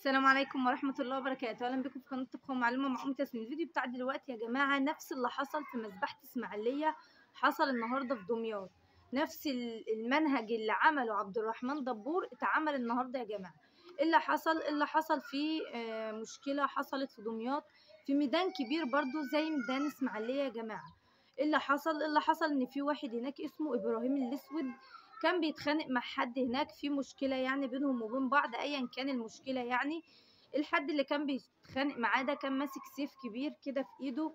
السلام عليكم ورحمة الله وبركاته أهلا بكم في قناة طبخ ومعلومة مع أم تسنيم الفيديو بتاع دلوقتي يا جماعة نفس اللي حصل في مذبحة إسماعيلية حصل النهاردة في دمياط نفس ال- المنهج اللي عمله عبد الرحمن دبور اتعمل النهاردة يا جماعة إيه اللي حصل إيه اللي حصل في آه، مشكلة حصلت في دمياط في ميدان كبير برضو زي ميدان إسماعيلية يا جماعة إيه اللي حصل إيه اللي حصل إن في واحد هناك اسمه إبراهيم الأسود كان بيتخانق مع حد هناك في مشكلة يعني بينهم وبين بعض أيا كان المشكلة يعني الحد اللي كان بيتخانق معاه ده كان ماسك سيف كبير كده في ايده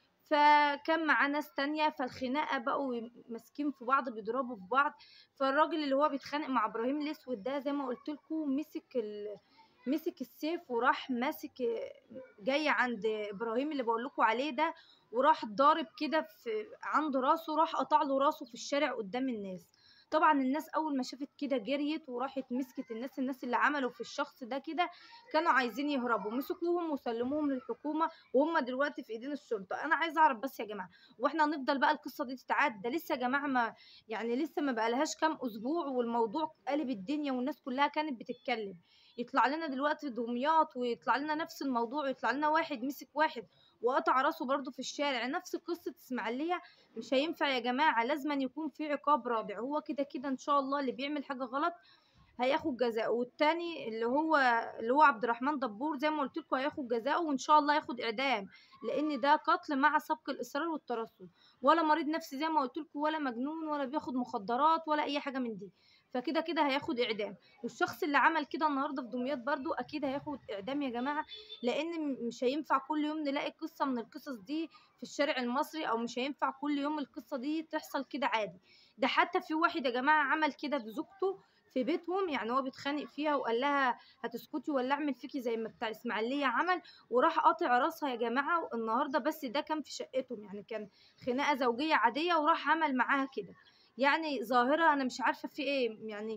فكان معاه ناس تانية فالخناقة بقوا ماسكين في بعض بيضربوا في بعض فالراجل اللي هو بيتخانق مع ابراهيم الاسود ده زي ما قلت لكم مسك ال... مسك السيف وراح ماسك جاي عند ابراهيم اللي بقول لكم عليه ده وراح ضارب كده في عند راسه راح قطع له راسه في الشارع قدام الناس طبعا الناس اول ما شافت كده جريت وراحت مسكت الناس الناس اللي عملوا في الشخص ده كده كانوا عايزين يهربوا مسكوهم وسلموهم للحكومه وهم دلوقتي في ايدين الشرطه انا عايزه اعرف بس يا جماعه واحنا هنفضل بقى القصه دي تتعاد ده لسه يا جماعه ما يعني لسه ما بقالهاش كام اسبوع والموضوع قلب الدنيا والناس كلها كانت بتتكلم يطلع لنا دلوقتي دمياط ويطلع لنا نفس الموضوع ويطلع لنا واحد مسك واحد وقطع راسه برضه في الشارع نفس قصه اسماعيليه مش هينفع يا جماعه لازم يكون في عقاب رادع هو كده كده ان شاء الله اللي بيعمل حاجه غلط هياخد جزاء والتاني اللي هو اللي هو عبد الرحمن دبور زي ما قلت لكم هياخد جزاءه وان شاء الله ياخد اعدام لان ده قتل مع سبق الاصرار والترصد ولا مريض نفسي زي ما قلت لكم ولا مجنون ولا بياخد مخدرات ولا اي حاجه من دي فكده كده هياخد اعدام والشخص اللي عمل كده النهارده في دمياط برضو اكيد هياخد اعدام يا جماعه لان مش هينفع كل يوم نلاقي قصه من القصص دي في الشارع المصري او مش هينفع كل يوم القصه دي تحصل كده عادي ده حتى في واحد يا جماعه عمل كده بزوجته في بيتهم يعني هو بيتخانق فيها وقال لها هتسكتي ولا اعمل فيكي زي ما بتاع اسماعيليه عمل وراح قاطع راسها يا جماعه النهارده بس ده كان في شقتهم يعني كان خناقه زوجيه عاديه وراح عمل معاها كده يعني ظاهره انا مش عارفه في ايه يعني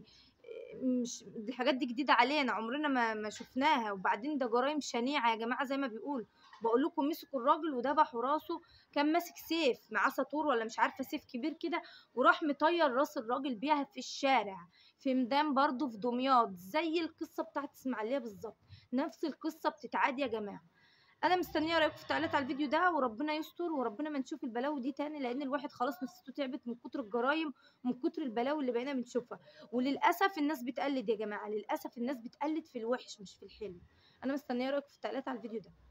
مش الحاجات دي جديده علينا عمرنا ما ما شفناها وبعدين ده جرائم شنيعه يا جماعه زي ما بيقول بقول لكم مسكوا الراجل وذبحوا راسه كان ماسك سيف معاه ساطور ولا مش عارفه سيف كبير كده وراح مطير راس الراجل بيها في الشارع في ميدان برضه في دمياط زي القصه بتاعت اسماعيليه بالظبط نفس القصه بتتعاد يا جماعه انا مستنيه رايكم في التعليقات على الفيديو ده وربنا يستر وربنا ما نشوف البلاوي دي تاني لان الواحد خلاص نفسيته تعبت من كتر الجرايم ومن كتر البلاوي اللي بقينا بنشوفها وللاسف الناس بتقلد يا جماعه للاسف الناس بتقلد في الوحش مش في الحلو انا مستنيه رايكم في التعليقات على الفيديو ده